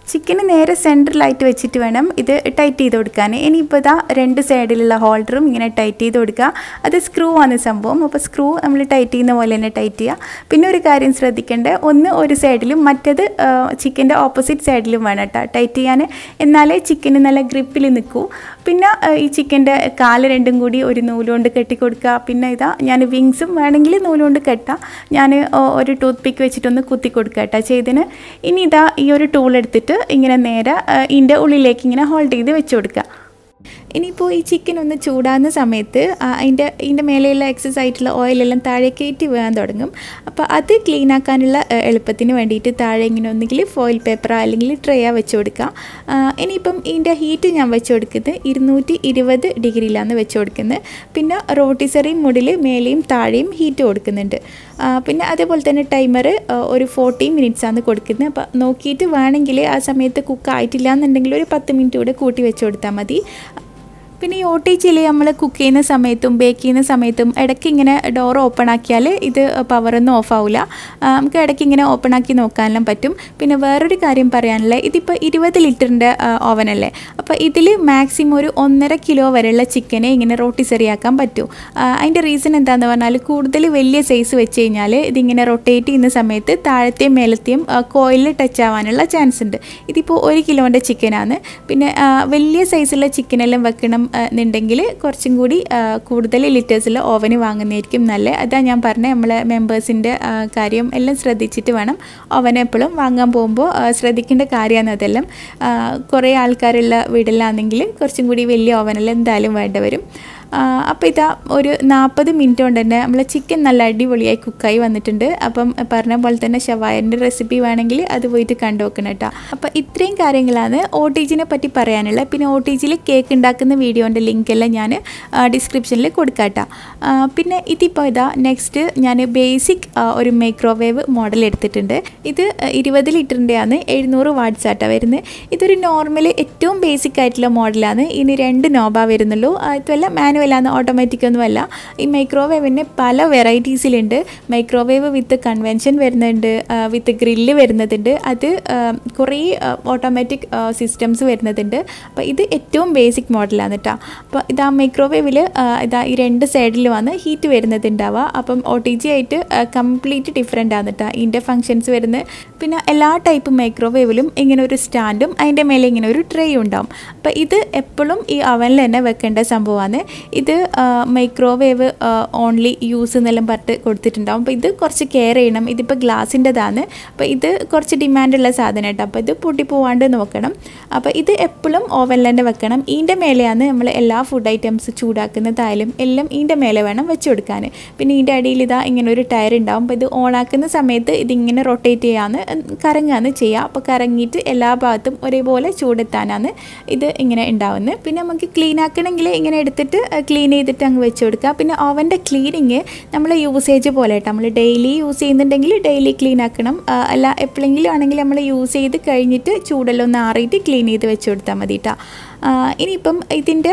ചിക്കന് നേരെ സെൻറ്ററിലായിട്ട് വെച്ചിട്ട് വേണം ഇത് ടൈറ്റ് ചെയ്ത് കൊടുക്കാൻ ഇനിയിപ്പോൾ ഇതാ രണ്ട് സൈഡിലുള്ള ഹോൾഡറും ഇങ്ങനെ ടൈറ്റ് ചെയ്ത് കൊടുക്കുക അത് സ്ക്രൂ ആണ് സംഭവം അപ്പോൾ സ്ക്രൂ നമ്മൾ ടൈറ്റ് ചെയ്യുന്ന പോലെ തന്നെ ടൈറ്റ് ചെയ്യുക പിന്നെ ഒരു കാര്യം ശ്രദ്ധിക്കേണ്ടത് ഒന്ന് ഒരു സൈഡിലും മറ്റേത് ചിക്കൻ്റെ ഓപ്പോസിറ്റ് സൈഡിലും വേണം കേട്ടോ ടൈറ്റ് ചെയ്യാൻ എന്നാലേ ചിക്കന് നല്ല ഗ്രിപ്പിൽ നിൽക്കൂ പിന്നെ ഈ ചിക്കൻ്റെ കാല് രണ്ടും കൂടി ഒരു നൂലുകൊണ്ട് കെട്ടി കൊടുക്കുക പിന്നെ ഇതാ ഞാൻ വിങ്സും വേണമെങ്കിൽ നൂലുകൊണ്ട് കെട്ടാം ഞാൻ ഒരു ടൂത്ത് പിക്ക് വെച്ചിട്ടൊന്ന് കുത്തി കൊടുക്കുക കേട്ടോ ചെയ്തതിന് ഇനി ഇതാ ഈ ഒരു ടൂൾ എടുത്തിട്ട് ഇങ്ങനെ നേരെ ഇതിൻ്റെ ഉള്ളിലേക്ക് ഇങ്ങനെ ഹോൾഡ് ചെയ്ത് വെച്ച് കൊടുക്കുക ഇനിയിപ്പോൾ ഈ ചിക്കൻ ഒന്ന് ചൂടാകുന്ന സമയത്ത് അതിൻ്റെ ഇതിൻ്റെ മേലെയുള്ള എക്സസ് ആയിട്ടുള്ള ഓയിലെല്ലാം താഴെ കയറ്റി വീഴാൻ തുടങ്ങും അപ്പോൾ അത് ക്ലീൻ ആക്കാനുള്ള എളുപ്പത്തിന് വേണ്ടിയിട്ട് താഴെ ഇങ്ങനെ ഒന്നുകിൽ ഫോയിൽ പേപ്പർ അല്ലെങ്കിൽ ട്രേയാ വെച്ച് കൊടുക്കുക ഇനിയിപ്പം ഇതിൻ്റെ ഹീറ്റ് ഞാൻ വെച്ച് കൊടുക്കുന്നത് ഇരുന്നൂറ്റി ഇരുപത് ഡിഗ്രിയിലാണ് വെച്ച് കൊടുക്കുന്നത് പിന്നെ റോട്ടിസറി മുടിൽ മേലെയും താഴെയും ഹീറ്റ് കൊടുക്കുന്നുണ്ട് പിന്നെ അതേപോലെ തന്നെ ടൈമർ ഒരു ഫോർട്ടി മിനിറ്റ്സാണ് കൊടുക്കുന്നത് അപ്പോൾ നോക്കിയിട്ട് വേണമെങ്കിൽ ആ സമയത്ത് കുക്ക് ആയിട്ടില്ല എന്നുണ്ടെങ്കിൽ ഒരു പത്ത് മിനിറ്റ് കൂടെ കൂട്ടി വെച്ച് കൊടുത്താൽ മതി പിന്നെ ഈ ഒ ടി ജിയിൽ നമ്മൾ കുക്ക് ചെയ്യുന്ന സമയത്തും ബേക്ക് ചെയ്യുന്ന സമയത്തും ഇടയ്ക്ക് ഇങ്ങനെ ഡോർ ഓപ്പൺ ആക്കിയാൽ ഇത് പവറൊന്നും ഓഫ് ആവില്ല നമുക്ക് ഇടയ്ക്ക് ഇങ്ങനെ ഓപ്പൺ ആക്കി നോക്കാനെല്ലാം പറ്റും പിന്നെ വേറൊരു കാര്യം പറയാനുള്ളത് ഇതിപ്പോൾ ഇരുപത് ലിറ്ററിൻ്റെ ഓവനല്ലേ അപ്പോൾ ഇതിൽ മാക്സിമം ഒരു ഒന്നര കിലോ വരെയുള്ള ചിക്കനെ ഇങ്ങനെ റോട്ടിസറിയാക്കാൻ പറ്റും അതിൻ്റെ റീസൺ എന്താണെന്ന് പറഞ്ഞാൽ കൂടുതൽ വലിയ സൈസ് വെച്ച് കഴിഞ്ഞാൽ ഇതിങ്ങനെ റൊട്ടേറ്റ് ചെയ്യുന്ന സമയത്ത് താഴത്തെയും മേലത്തെയും കോയിലിൽ ടച്ച് ആവാനുള്ള ചാൻസ് ഉണ്ട് ഇതിപ്പോൾ ഒരു കിലോൻ്റെ ചിക്കനാണ് പിന്നെ വലിയ സൈസുള്ള ചിക്കനെല്ലാം വെക്കണം എന്നുണ്ടെങ്കിൽ കുറച്ചും കൂടി കൂടുതൽ ലിറ്റേഴ്സിൽ ഓവന് വാങ്ങുന്നതായിരിക്കും നല്ലത് അതാ ഞാൻ പറഞ്ഞത് നമ്മളെ മെമ്പേഴ്സിൻ്റെ കാര്യം എല്ലാം ശ്രദ്ധിച്ചിട്ട് വേണം ഓവൻ എപ്പോഴും വാങ്ങാൻ പോകുമ്പോൾ ശ്രദ്ധിക്കേണ്ട കാര്യമാണ് അതെല്ലാം കുറേ ആൾക്കാരുള്ള വീട്ടിലാണെങ്കിൽ കുറച്ചും കൂടി വലിയ ഓവനെല്ലാം എന്തായാലും വേണ്ടി വരും അപ്പോൾ ഇതാ ഒരു നാൽപ്പത് മിനിറ്റ് കൊണ്ട് തന്നെ നമ്മളെ ചിക്കൻ നല്ല അടിപൊളിയായി കുക്കായി വന്നിട്ടുണ്ട് അപ്പം പറഞ്ഞ പോലെ തന്നെ ഷവായൻ്റെ റെസിപ്പി വേണമെങ്കിൽ അത് പോയിട്ട് കണ്ടു നോക്കണം കേട്ടോ അപ്പോൾ ഇത്രയും കാര്യങ്ങളാണ് ഒ ടി ജിനെ പറ്റി പറയാനുള്ളത് പിന്നെ ഒ ടി ജിയിൽ കേക്ക് ഉണ്ടാക്കുന്ന വീഡിയോൻ്റെ ലിങ്ക് എല്ലാം ഞാൻ ഡിസ്ക്രിപ്ഷനിൽ കൊടുക്കാട്ടോ പിന്നെ ഇതിപ്പോൾ ഇതാ നെക്സ്റ്റ് ഞാൻ ബേസിക് ഒരു മൈക്രോവേവ് മോഡൽ എടുത്തിട്ടുണ്ട് ഇത് ഇരുപത് ലിറ്ററിൻ്റെയാണ് എഴുന്നൂറ് വാട്ട്സ് ആട്ടോ വരുന്നത് ഇതൊരു നോർമൽ ഏറ്റവും ബേസിക് ആയിട്ടുള്ള മോഡലാണ് ഇനി രണ്ട് നോബാ വരുന്നുള്ളൂ ഇതുമല്ല മാനുവലാണ് ഓട്ടോമാറ്റിക് ഒന്നുമല്ല ഈ മൈക്രോവേവിന് പല വെറൈറ്റീസിലുണ്ട് മൈക്രോവേവ് വിത്ത് കൺവെൻഷൻ വരുന്നുണ്ട് വിത്ത് ഗ്രില്ല് വരുന്നതുണ്ട് അത് കുറേ ഓട്ടോമാറ്റിക് സിസ്റ്റംസ് വരുന്നതുണ്ട് അപ്പോൾ ഇത് ഏറ്റവും ബേസിക് മോഡലാണ് കേട്ടോ അപ്പോൾ ഇതാ മൈക്രോവേവിൽ ഇതാ ഈ രണ്ട് സൈഡിൽ വന്ന് ഹീറ്റ് വരുന്നതുണ്ടാവുക അപ്പം ഒ ടി ജി ആയിട്ട് കംപ്ലീറ്റ് ഡിഫറെൻ്റ് ആണ് കേട്ടോ ഇതിൻ്റെ ഫങ്ഷൻസ് വരുന്നത് പിന്നെ എല്ലാ ടൈപ്പ് മൈക്രോവേവിലും ഇങ്ങനെ ഒരു സ്റ്റാൻഡും അതിൻ്റെ മേലെ ഇങ്ങനെ ഒരു ട്രേ ഉണ്ടാവും അപ്പോൾ ഇത് എപ്പോഴും ഈ അവനിൽ തന്നെ വെക്കേണ്ട സംഭവമാണ് ഇത് മൈക്രോവേവ് ഓൺലി യൂസ് എന്നെല്ലാം പറഞ്ഞിട്ട് കൊടുത്തിട്ടുണ്ടാവും അപ്പോൾ ഇത് കുറച്ച് കെയർ ചെയ്യണം ഇതിപ്പോൾ ഗ്ലാസിൻ്റെതാണ് അപ്പോൾ ഇത് കുറച്ച് ഡിമാൻഡുള്ള സാധനം കേട്ടോ അപ്പോൾ ഇത് പൊട്ടിപ്പോവാണ്ട് നോക്കണം അപ്പോൾ ഇത് എപ്പോഴും ഓവനിൽ തന്നെ വെക്കണം ഇതിൻ്റെ മേലെയാണ് നമ്മൾ എല്ലാ ഫുഡ് ഐറ്റംസ് ചൂടാക്കുന്നതായാലും എല്ലാം ഇതിൻ്റെ മേലെ വേണം വെച്ച് കൊടുക്കാൻ പിന്നെ ഇതിൻ്റെ അടിയിൽ ഇതാ ഇങ്ങനെ ഒരു ടയർ ഉണ്ടാവും അപ്പോൾ ഇത് ഓണാക്കുന്ന സമയത്ത് ഇതിങ്ങനെ റൊട്ടേറ്റ് ചെയ്യാന്ന് കറങ്ങാന്ന് ചെയ്യുക അപ്പോൾ കറങ്ങിയിട്ട് എല്ലാ ഭാഗത്തും ഒരേപോലെ ചൂടെത്താനാണ് ഇത് ഇങ്ങനെ ഉണ്ടാവുന്നത് പിന്നെ നമുക്ക് ക്ലീൻ ആക്കണമെങ്കിൽ ഇങ്ങനെ എടുത്തിട്ട് ക്ലീൻ ചെയ്തിട്ട് അങ്ങ് വെച്ച് കൊടുക്കുക പിന്നെ ഓവൻ്റെ ക്ലീനിങ് നമ്മൾ യൂസേജ് പോലെ കേട്ടോ നമ്മൾ ഡെയിലി യൂസ് ചെയ്യുന്നുണ്ടെങ്കിൽ ഡെയിലി ക്ലീൻ ആക്കണം അല്ല എപ്പോഴെങ്കിലും ആണെങ്കിൽ നമ്മൾ യൂസ് ചെയ്ത് കഴിഞ്ഞിട്ട് ചൂടെല്ലാം ഒന്ന് ആറിയിട്ട് ക്ലീൻ ചെയ്ത് വെച്ച് കൊടുത്താൽ മതി കേട്ടോ ഇനിയിപ്പം ഇതിൻ്റെ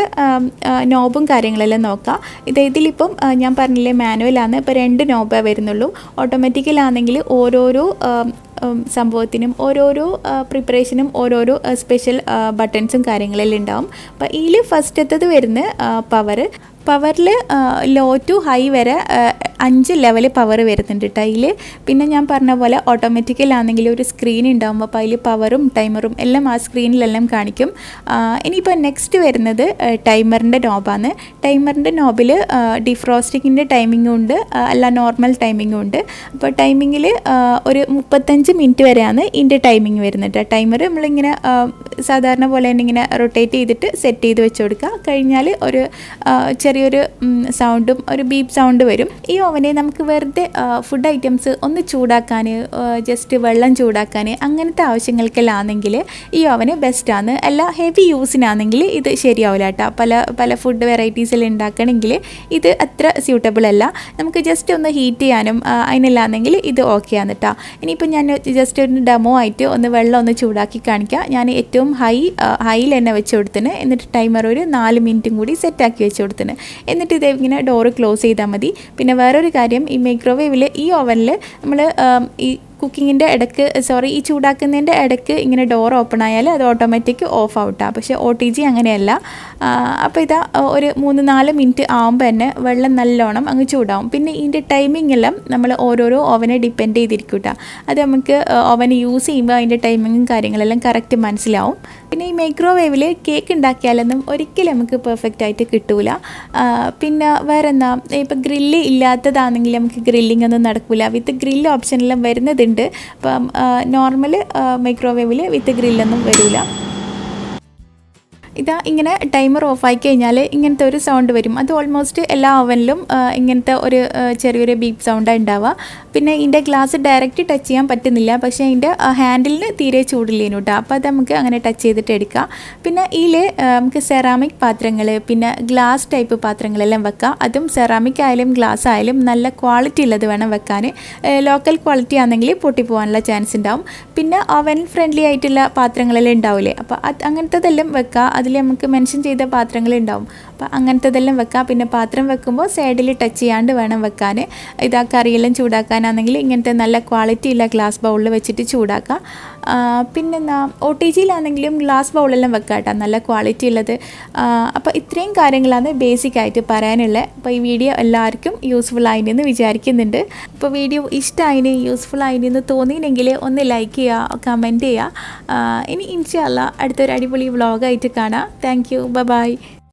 നോബും കാര്യങ്ങളെല്ലാം നോക്കാം ഇത് ഇതിലിപ്പം ഞാൻ പറഞ്ഞില്ലേ മാനുവലാണ് ഇപ്പോൾ രണ്ട് നോബേ വരുന്നുള്ളൂ ഓട്ടോമാറ്റിക്കലാണെങ്കിൽ ഓരോരോ സംഭവത്തിനും ഓരോരോ പ്രിപ്പറേഷനും ഓരോരോ സ്പെഷ്യൽ ബട്ടൺസും കാര്യങ്ങളെല്ലാം ഉണ്ടാവും അപ്പോൾ ഇതിൽ ഫസ്റ്റത്തത് വരുന്ന പവർ പവറിൽ ലോ ടു ഹൈ വരെ അഞ്ച് ലെവൽ പവർ വരുന്നുണ്ട് കേട്ടോ അതിൽ പിന്നെ ഞാൻ പറഞ്ഞ പോലെ ഓട്ടോമാറ്റിക്കലാണെങ്കിൽ ഒരു സ്ക്രീൻ ഉണ്ടാകുമ്പോൾ അപ്പോൾ അതിൽ പവറും ടൈമറും എല്ലാം ആ സ്ക്രീനിലെല്ലാം കാണിക്കും ഇനിയിപ്പോൾ നെക്സ്റ്റ് വരുന്നത് ടൈമറിൻ്റെ നോബാണ് ടൈമറിൻ്റെ നോബിൽ ഡിഫ്രോസ്റ്റിങ്ങിൻ്റെ ടൈമിങ്ങും ഉണ്ട് അല്ല നോർമൽ ടൈമിങ്ങും ഉണ്ട് അപ്പോൾ ടൈമിങ്ങിൽ ഒരു മുപ്പത്തഞ്ച് മിനിറ്റ് വരെയാണ് ഇതിൻ്റെ ടൈമിങ് വരുന്നത് ടൈമർ നമ്മളിങ്ങനെ സാധാരണ പോലെ തന്നെ ഇങ്ങനെ റൊട്ടേറ്റ് ചെയ്തിട്ട് സെറ്റ് ചെയ്ത് വെച്ച് കൊടുക്കുക കഴിഞ്ഞാൽ ഒരു ചെറിയൊരു സൗണ്ടും ഒരു ബീപ്പ് സൗണ്ട് വരും ഈ ഓവനെ നമുക്ക് വെറുതെ ഫുഡ് ഐറ്റംസ് ഒന്ന് ചൂടാക്കാൻ ജസ്റ്റ് വെള്ളം ചൂടാക്കാൻ അങ്ങനത്തെ ആവശ്യങ്ങൾക്കെല്ലാം ആണെങ്കിൽ ഈ ഓവന് ബെസ്റ്റാണ് അല്ല ഹെവി യൂസിനാണെങ്കിൽ ഇത് ശരിയാവില്ല കേട്ടോ പല പല ഫുഡ് വെറൈറ്റീസിൽ ഉണ്ടാക്കണമെങ്കിൽ ഇത് അത്ര സ്യൂട്ടബിൾ അല്ല നമുക്ക് ജസ്റ്റ് ഒന്ന് ഹീറ്റ് ചെയ്യാനും അതിനെല്ലാന്നെങ്കിൽ ഇത് ഓക്കെ ആണ് കേട്ടോ ഇനിയിപ്പോൾ ഞാൻ ജസ്റ്റ് ഒരു ഡെമോ ആയിട്ട് ഒന്ന് വെള്ളം ഒന്ന് ചൂടാക്കി കാണിക്കാം ഞാൻ ഏറ്റവും ഹൈ ഹൈയിൽ തന്നെ വെച്ച് കൊടുത്തിന് എന്നിട്ട് ടൈമർ ഒരു നാല് മിനിറ്റും കൂടി സെറ്റാക്കി വെച്ച് കൊടുത്തിന് എന്നിട്ട് ഇത് ഇങ്ങനെ ഡോറ് ക്ലോസ് ചെയ്താൽ മതി പിന്നെ വേറൊരു കാര്യം ഈ മൈക്രോവേവിൽ ഈ ഓവനിൽ നമ്മൾ ഈ കുക്കിങ്ങിൻ്റെ ഇടയ്ക്ക് സോറി ഈ ചൂടാക്കുന്നതിൻ്റെ ഇടയ്ക്ക് ഇങ്ങനെ ഡോർ ഓപ്പൺ ആയാൽ അത് ഓട്ടോമാറ്റിക് ഓഫ് ഔട്ടാണ് പക്ഷേ ഒ ടി ജി അങ്ങനെയല്ല അപ്പോൾ ഇതാ ഒരു മൂന്ന് നാല് മിനിറ്റ് ആകുമ്പോൾ തന്നെ വെള്ളം നല്ലോണം അങ്ങ് ചൂടാവും പിന്നെ ഇതിൻ്റെ ടൈമിംഗ് എല്ലാം നമ്മൾ ഓരോരോ ഓവനെ ഡിപ്പെൻഡ് ചെയ്തിരിക്കും കേട്ടോ അത് നമുക്ക് ഓവൻ യൂസ് ചെയ്യുമ്പോൾ അതിൻ്റെ ടൈമിങ്ങും കാര്യങ്ങളെല്ലാം കറക്റ്റ് മനസ്സിലാവും പിന്നെ ഈ മൈക്രോവേവിൽ കേക്ക് ഉണ്ടാക്കിയാലൊന്നും ഒരിക്കലും നമുക്ക് പെർഫെക്റ്റ് ആയിട്ട് കിട്ടൂല പിന്നെ വേറെ എന്താ ഇപ്പം ഗ്രില്ല് ഇല്ലാത്തതാണെങ്കിൽ നമുക്ക് ഗ്രില്ലിംഗ് ഒന്നും നടക്കില്ല വിത്ത് ഗ്രില്ല് ഓപ്ഷനെല്ലാം വരുന്നതുണ്ട് അപ്പം നോർമൽ മൈക്രോവേവിൽ വിത്ത് ഗ്രില്ലൊന്നും വരില്ല ഇതാ ഇങ്ങനെ ടൈമർ ഓഫായി കഴിഞ്ഞാൽ ഇങ്ങനത്തെ ഒരു സൗണ്ട് വരും അത് ഓൾമോസ്റ്റ് എല്ലാ ഓവനിലും ഇങ്ങനത്തെ ഒരു ചെറിയൊരു ബീപ്പ് സൗണ്ടാണ് ഉണ്ടാവുക പിന്നെ ഇതിൻ്റെ ഗ്ലാസ് ഡയറക്റ്റ് ടച്ച് ചെയ്യാൻ പറ്റുന്നില്ല പക്ഷേ അതിൻ്റെ ഹാൻഡിലിന് തീരെ ചൂടില്ലേനു കേട്ടോ അപ്പോൾ അത് നമുക്ക് അങ്ങനെ ടച്ച് ചെയ്തിട്ട് എടുക്കാം പിന്നെ ഇതിൽ നമുക്ക് സെറാമിക് പാത്രങ്ങൾ പിന്നെ ഗ്ലാസ് ടൈപ്പ് പാത്രങ്ങളെല്ലാം വെക്കാം അതും സെറാമിക് ആയാലും ഗ്ലാസ് ആയാലും നല്ല ക്വാളിറ്റി ഉള്ളത് വേണം വെക്കാൻ ലോക്കൽ ക്വാളിറ്റി ആണെങ്കിൽ പൊട്ടിപ്പോകാനുള്ള ചാൻസ് ഉണ്ടാവും പിന്നെ ഓവൻ ഫ്രണ്ട്ലി ആയിട്ടുള്ള പാത്രങ്ങളെല്ലാം ഉണ്ടാവില്ലേ അപ്പോൾ അത് അങ്ങനത്തതെല്ലാം വെക്കുക അതിൽ നമുക്ക് മെൻഷൻ ചെയ്ത പാത്രങ്ങൾ ഉണ്ടാവും അപ്പോൾ അങ്ങനത്തതെല്ലാം വെക്കാം പിന്നെ പാത്രം വെക്കുമ്പോൾ സൈഡിൽ ടച്ച് ചെയ്യാണ്ട് വേണം വെക്കാൻ ഇതാ കറിയെല്ലാം ചൂടാക്കാനാണെങ്കിൽ ഇങ്ങനത്തെ നല്ല ക്വാളിറ്റി ഉള്ള ഗ്ലാസ് ബൗളിൽ വെച്ചിട്ട് ചൂടാക്കാം പിന്നെന്താ ഒ ടി ജിയിലാണെങ്കിലും ഗ്ലാസ് ബൗളെല്ലാം വെക്കാം കേട്ടോ നല്ല ക്വാളിറ്റി ഉള്ളത് അപ്പോൾ ഇത്രയും കാര്യങ്ങളാണ് ബേസിക് ആയിട്ട് പറയാനുള്ളത് അപ്പോൾ ഈ വീഡിയോ എല്ലാവർക്കും യൂസ്ഫുൾ ആയിട്ടെന്ന് വിചാരിക്കുന്നുണ്ട് അപ്പോൾ വീഡിയോ ഇഷ്ടമായിന് യൂസ്ഫുൾ ആയിട്ടെന്ന് തോന്നിയില്ലെങ്കിൽ ഒന്ന് ലൈക്ക് ചെയ്യുക കമൻറ്റ് ചെയ്യുക ഇനി ഇൻഷാല്ല അടുത്തൊരു അടിപൊളി വ്ളോഗായിട്ട് കാണാം താങ്ക് യു ബൈ